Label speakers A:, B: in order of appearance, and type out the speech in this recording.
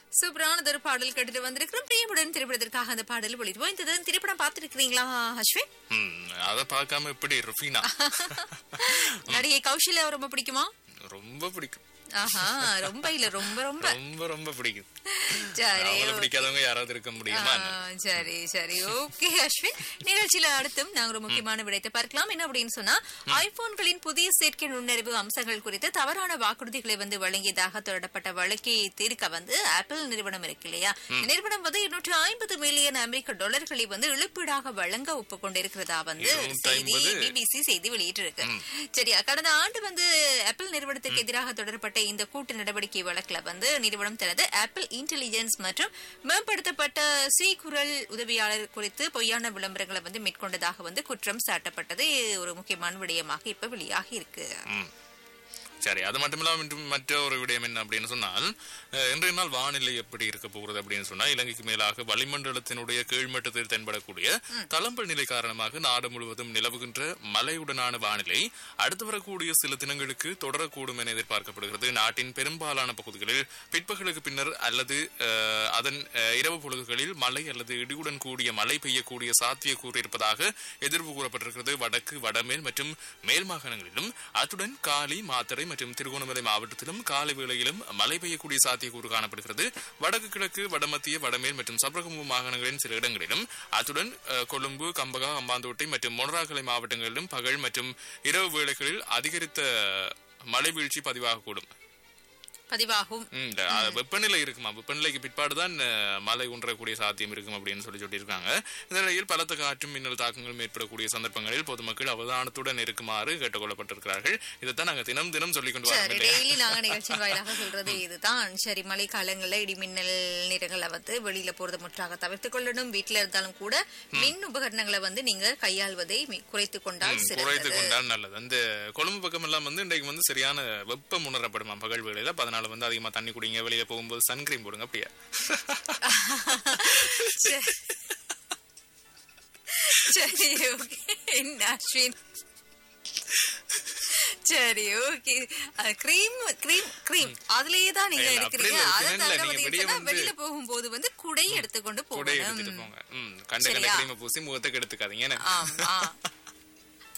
A: சூப்பரான ஒரு பாடல் கேட்டுட்டு வந்திருக்கிறோம் பிரியமுடன் திரைப்படத்திற்காக அந்த பாடல் ஒளிட்டு இந்த திரைப்படம் பார்த்திருக்கிறீங்களா அஸ்வின்
B: ம், அத பார்க்காம எப்படி ருஃபீனா
A: நடிகை கௌஷல்யா ரொம்ப பிடிக்குமா
B: ரொம்ப பிடிக்கும்
A: ஆஹா ரொம்ப இல்ல ரொம்ப ரொம்ப
B: ரொம்ப ரொம்ப பிடிக்கும்
A: சரி
B: அவங்கள பிடிக்காதவங்க யாராவது இருக்க முடியுமா
A: ஆ, சரி சரி ஓகே அஸ்வின் நிகழ்ச்சியில அடுத்தும் நாங்க ஒரு முக்கியமான விடயத்தை பார்க்கலாம் என்ன அப்படின்னு சொன்னா ஐபோன்களின் புதிய செயற்கை நுண்ணறிவு அம்சங்கள் குறித்து தவறான வாக்குறுதிகளை வந்து வழங்கியதாக தொடரப்பட்ட வழக்கை தீர்க்க வந்து ஆப்பிள் நிறுவனம் இருக்கு இல்லையா இந்த நிறுவனம் வந்து இருநூற்றி ஐம்பது மில்லியன் அமெரிக்க டாலர்களை வந்து இழப்பீடாக வழங்க ஒப்புக்கொண்டிருக்கிறதா வந்து செய்தி
B: 250
A: பிபிசி செய்தி வெளியிட்டிருக்கு சரியா கடந்த ஆண்டு வந்து ஆப்பிள் நிறுவனத்துக்கு எதிராக தொடரப்பட்ட இந்த கூட்டு நடவடிக்கை வழக்குல வந்து நிறுவனம் தனது ஆப்பிள் இன்டெலிஜென்ஸ் மற்றும் மேம்படுத்தப்பட்ட சி குரல் உதவியாளர் குறித்து பொய்யான விளம்பரங்களை வந்து மேற்கொண்டதாக வந்து குற்றம் சாட்டப்பட்டது ஒரு முக்கியமான விடயமாக இப்ப வெளியாகி இருக்கு
B: ம். சரி அது மட்டும் இல்லாம இன்று மற்ற ஒரு விடயம் என்ன அப்படின்னு சொன்னால் அஹ், இன்றைய நாள் வானிலை எப்படி இருக்க போகிறது அப்படின்னு சொன்னா இலங்கைக்கு மேலாக வளிமண்டலத்தினுடைய கீழ்மட்டத்தில் தென்படக்கூடிய தளம்பல் நிலை காரணமாக நாடு முழுவதும் நிலவுகின்ற மழையுடனான வானிலை அடுத்து வரக்கூடிய சில தினங்களுக்கு தொடரக்கூடும் என எதிர்பார்க்கப்படுகிறது நாட்டின் பெரும்பாலான பகுதிகளில் பிற்பகலுக்கு பின்னர் அல்லது அஹ், அதன் அஹ், இரவு பொழுதுகளில் மழை அல்லது இடியுடன் கூடிய மழை பெய்யக்கூடிய சாத்தியக்கூறு இருப்பதாக எதிர்வு கூறப்பட்டிருக்கிறது வடக்கு வடமேல் மற்றும் மேல் மாகாணங்களிலும் அத்துடன் காலி மாத்தறை மற்றும் திருகோணமலை மாவட்டத்திலும் காலை வேளையிலும் மழை பெய்யக்கூடிய சாத்தியக்கூறு காணப்படுகிறது வடக்கு கிழக்கு வடமத்திய வடமேல் மற்றும் சபரகமு மாகாணங்களின் சில இடங்களிலும் அத்துடன் அஹ், கொழும்பு கம்பகா அம்பாந்தோட்டை மற்றும் மொனராகலை மாவட்டங்களிலும் பகல் மற்றும் இரவு வேளைகளில் அதிகரித்த மழை வீழ்ச்சி பதிவாகக்கூடும்
A: பதிவாகும்
B: ம், இந்த, அஹ், வெப்பநிலை இருக்குமா வெப்பநிலைக்கு பிற்பாடுதான் அஹ், மழை உன்றக்கூடிய சாத்தியம் இருக்கும் அப்படின்னு சொல்லி சொல்லியிருக்காங்க இந்த நிலையில் பலத்த காற்றும் மின்னல் தாக்கங்கள் ஏற்படக்கூடிய சந்தர்ப்பங்களில் பொதுமக்கள் அவதானத்துடன் இருக்குமாறு கேட்டுக்கொள்ளப்பட்டிருக்கிறார்கள் இதைத்தான் நாங்க தினம் தினம் சொல்லிக் கொண்டு வரோம்
A: சரி
B: இல்லையா?
A: டெய்லி நாங்க நிகழ்ச்சியின் வாயிலாக சொல்றது இதுதான் சரி மழை காலங்கள்ல இடி மின்னல் நேரங்களை வந்து வெளியில போறதை முற்றாக தவிர்த்துக் கொள்ளணும் வீட்டுல இருந்தாலும் கூட மின் உபகரணங்களை வந்து நீங்க கையாள்வதை மி- குறைத்துக் கொண்டால்
B: குறைத்து
A: சிறந்தது
B: கொண்டால் நல்லது அந்த கொழும்பு பக்கம் எல்லாம் வந்து இன்றைக்கு வந்து சரியான வெப்பம் உணரப்படுமா பகல் வேளையில அதனால வந்து அதிகமா தண்ணி குடிங்க வெளியில போகும்போது சன்கிரீம் போடுங்க அப்படியா
A: சரி. சரி ஓகே என்ன அஸ்வின் சரி ஓகே கிரீம் கிரீம் கிரீம் அதுலயே தான் நீங்க
B: இல்ல,
A: இருக்கிறீங்க
B: அப்படி
A: அதை
B: இல்ல,
A: தவிர
B: நீங்க
A: வந்து
B: வெளிய
A: என்னன்னா,
B: வந்து-
A: வெளியில போகும்போது வந்து குடை எடுத்துக்கொண்டு
B: கூட எடுத்துட்டு
A: போகணும்
B: போங்க ம் கண்ட கண்ட
A: சரியா?
B: கிரீமை பூசி முகத்தை கெடுத்துக்காதீங்க என்ன?
A: ஆமா